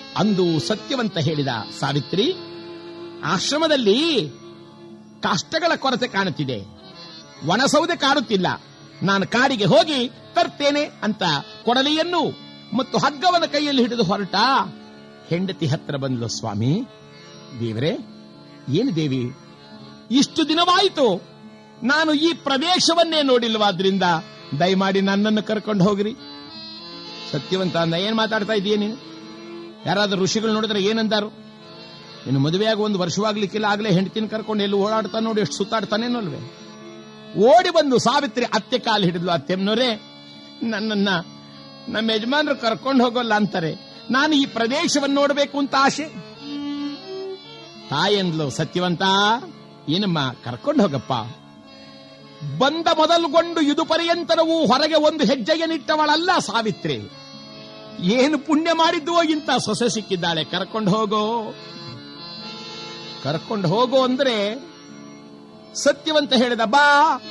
ಅಂದು ಸತ್ಯವಂತ ಹೇಳಿದ ಸಾವಿತ್ರಿ ಆಶ್ರಮದಲ್ಲಿ ಕಷ್ಟಗಳ ಕೊರತೆ ಕಾಣುತ್ತಿದೆ ಒಣಸೌದೆ ಕಾಣುತ್ತಿಲ್ಲ ನಾನು ಕಾಡಿಗೆ ಹೋಗಿ ತರ್ತೇನೆ ಅಂತ ಕೊಡಲಿಯನ್ನು ಮತ್ತು ಹಗ್ಗವನ ಕೈಯಲ್ಲಿ ಹಿಡಿದು ಹೊರಟ ಹೆಂಡತಿ ಹತ್ರ ಬಂದ್ಲು ಸ್ವಾಮಿ ದೇವರೇ ಏನು ದೇವಿ ಇಷ್ಟು ದಿನವಾಯಿತು ನಾನು ಈ ಪ್ರದೇಶವನ್ನೇ ನೋಡಿಲ್ವಾದ್ರಿಂದ ದಯಮಾಡಿ ನನ್ನನ್ನು ಕರ್ಕೊಂಡು ಹೋಗ್ರಿ ಸತ್ಯವಂತ ಅಂದ ಏನ್ ಮಾತಾಡ್ತಾ ಇದೀಯ ನೀನು ಯಾರಾದ್ರೂ ಋಷಿಗಳು ನೋಡಿದ್ರೆ ಏನಂದಾರು ಇನ್ನು ಮದುವೆಯಾಗ ಒಂದು ವರ್ಷವಾಗ್ಲಿಕ್ಕಿಲ್ಲ ಆಗ್ಲೇ ಹೆಂಡತಿನ ಕರ್ಕೊಂಡು ಎಲ್ಲಿ ಓಡಾಡ್ತಾ ನೋಡಿ ಎಷ್ಟು ಸುತ್ತಾಡ್ತಾನೇನಲ್ವೇ ಓಡಿ ಬಂದು ಸಾವಿತ್ರಿ ಅತ್ತೆ ಕಾಲು ಹಿಡಿದ್ಲು ಅತ್ತೆಮ್ನವರೇ ನನ್ನನ್ನ ನಮ್ಮ ಯಜಮಾನರು ಕರ್ಕೊಂಡು ಹೋಗೋಲ್ಲ ಅಂತಾರೆ ನಾನು ಈ ಪ್ರದೇಶವನ್ನು ನೋಡಬೇಕು ಅಂತ ಆಸೆ ತಾಯಂದ್ಲು ಸತ್ಯವಂತ ಏನಮ್ಮ ಕರ್ಕೊಂಡು ಹೋಗಪ್ಪ ಬಂದ ಮೊದಲುಗೊಂಡು ಇದು ಪರ್ಯಂತರವೂ ಹೊರಗೆ ಒಂದು ಹೆಜ್ಜೆಯನ್ನಿಟ್ಟವಳಲ್ಲ ಸಾವಿತ್ರಿ ಏನು ಪುಣ್ಯ ಮಾಡಿದ್ವೋ ಇಂತ ಸೊಸೆ ಸಿಕ್ಕಿದ್ದಾಳೆ ಕರ್ಕೊಂಡು ಹೋಗೋ ಕರ್ಕೊಂಡು ಹೋಗೋ ಅಂದ್ರೆ ಸತ್ಯವಂತ ಹೇಳಿದ ಬಾ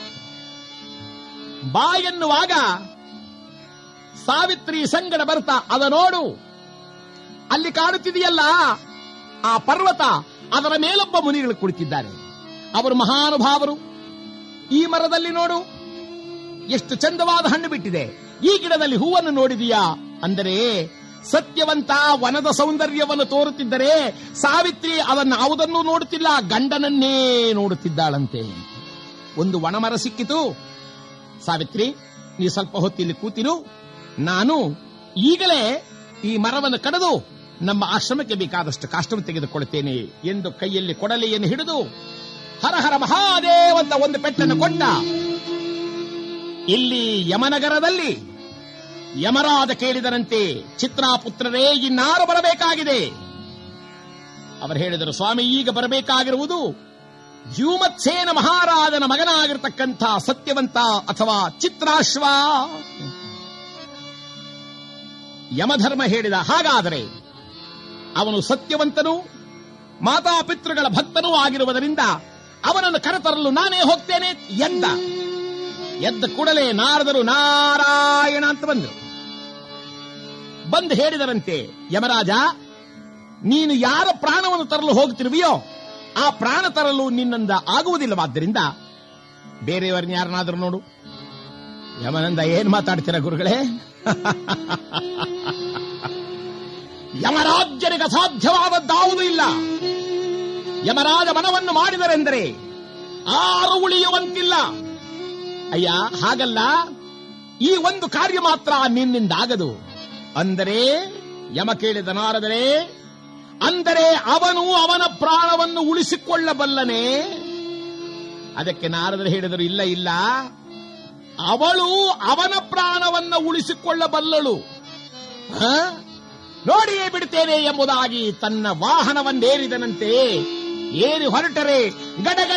ಬಾ ಎನ್ನುವಾಗ ಸಾವಿತ್ರಿ ಸಂಗಡ ಬರ್ತಾ ಅದ ನೋಡು ಅಲ್ಲಿ ಕಾಣುತ್ತಿದೆಯಲ್ಲ ಆ ಪರ್ವತ ಅದರ ಮೇಲೊಬ್ಬ ಮುನಿಗಳು ಕುಳಿತಿದ್ದಾರೆ ಅವರು ಮಹಾನುಭಾವರು ಈ ಮರದಲ್ಲಿ ನೋಡು ಎಷ್ಟು ಚಂದವಾದ ಹಣ್ಣು ಬಿಟ್ಟಿದೆ ಈ ಗಿಡದಲ್ಲಿ ಹೂವನ್ನು ನೋಡಿದೀಯಾ ಅಂದರೆ ಸತ್ಯವಂತ ವನದ ಸೌಂದರ್ಯವನ್ನು ತೋರುತ್ತಿದ್ದರೆ ಸಾವಿತ್ರಿ ಅದನ್ನು ಯಾವುದನ್ನೂ ನೋಡುತ್ತಿಲ್ಲ ಗಂಡನನ್ನೇ ನೋಡುತ್ತಿದ್ದಾಳಂತೆ ಒಂದು ವನಮರ ಸಿಕ್ಕಿತು ಸಾವಿತ್ರಿ ನೀ ಸ್ವಲ್ಪ ಹೊತ್ತಿಲ್ಲಿ ಕೂತಿರು ನಾನು ಈಗಲೇ ಈ ಮರವನ್ನು ಕಡಿದು ನಮ್ಮ ಆಶ್ರಮಕ್ಕೆ ಬೇಕಾದಷ್ಟು ಕಾಷ್ಟವನ್ನು ತೆಗೆದುಕೊಳ್ತೇನೆ ಎಂದು ಕೈಯಲ್ಲಿ ಕೊಡಲಿಯನ್ನು ಹಿಡಿದು ಹರ ಹರ ಮಹಾದೇವ್ ಅಂತ ಒಂದು ಪೆಟ್ಟನ್ನು ಕೊಟ್ಟ ಇಲ್ಲಿ ಯಮನಗರದಲ್ಲಿ ಯಮರಾಜ ಕೇಳಿದರಂತೆ ಚಿತ್ರಾಪುತ್ರರೇ ಇನ್ನಾರು ಬರಬೇಕಾಗಿದೆ ಅವರು ಹೇಳಿದರು ಸ್ವಾಮಿ ಈಗ ಬರಬೇಕಾಗಿರುವುದು ಜ್ಯೂಮತ್ಸೇನ ಮಹಾರಾಜನ ಮಗನಾಗಿರ್ತಕ್ಕಂಥ ಸತ್ಯವಂತ ಅಥವಾ ಚಿತ್ರಾಶ್ವ ಯಮಧರ್ಮ ಹೇಳಿದ ಹಾಗಾದರೆ ಅವನು ಸತ್ಯವಂತನು ಮಾತಾಪಿತೃಗಳ ಭಕ್ತನೂ ಆಗಿರುವುದರಿಂದ ಅವನನ್ನು ಕರೆತರಲು ನಾನೇ ಹೋಗ್ತೇನೆ ಎಂದ ಎದ್ದ ಕೂಡಲೇ ನಾರದರು ನಾರಾಯಣ ಅಂತ ಬಂದರು ಬಂದು ಹೇಳಿದರಂತೆ ಯಮರಾಜ ನೀನು ಯಾರ ಪ್ರಾಣವನ್ನು ತರಲು ಹೋಗ್ತಿರುವೆಯೋ ಆ ಪ್ರಾಣ ತರಲು ನಿನ್ನಿಂದ ಆಗುವುದಿಲ್ಲವಾದ್ದರಿಂದ ಬೇರೆಯವರನ್ನ ಯಾರನ್ನಾದ್ರೂ ನೋಡು ಯಮನಂದ ಏನ್ ಮಾತಾಡ್ತೀರ ಗುರುಗಳೇ ಯಮರಾಜ್ಯನಿಗೆ ಅಸಾಧ್ಯವಾದದ್ದಾವುದೂ ಇಲ್ಲ ಯಮರಾಜ ಮನವನ್ನು ಮಾಡಿದರೆಂದರೆ ಆರು ಉಳಿಯುವಂತಿಲ್ಲ ಅಯ್ಯ ಹಾಗಲ್ಲ ಈ ಒಂದು ಕಾರ್ಯ ಮಾತ್ರ ನಿನ್ನಿಂದ ಆಗದು ಅಂದರೆ ಯಮ ಕೇಳಿದ ನಾರದರೆ ಅಂದರೆ ಅವನು ಅವನ ಪ್ರಾಣವನ್ನು ಉಳಿಸಿಕೊಳ್ಳಬಲ್ಲನೆ ಅದಕ್ಕೆ ನಾರದರು ಹೇಳಿದರು ಇಲ್ಲ ಇಲ್ಲ ಅವಳು ಅವನ ಪ್ರಾಣವನ್ನ ಉಳಿಸಿಕೊಳ್ಳಬಲ್ಲಳು ಹ? ನೋಡಿಯೇ ಬಿಡ್ತೇನೆ ಎಂಬುದಾಗಿ ತನ್ನ ವಾಹನವನ್ನೇರಿದನಂತೆ ಏರಿ ಹೊರಟರೆ ಗಡಗಡ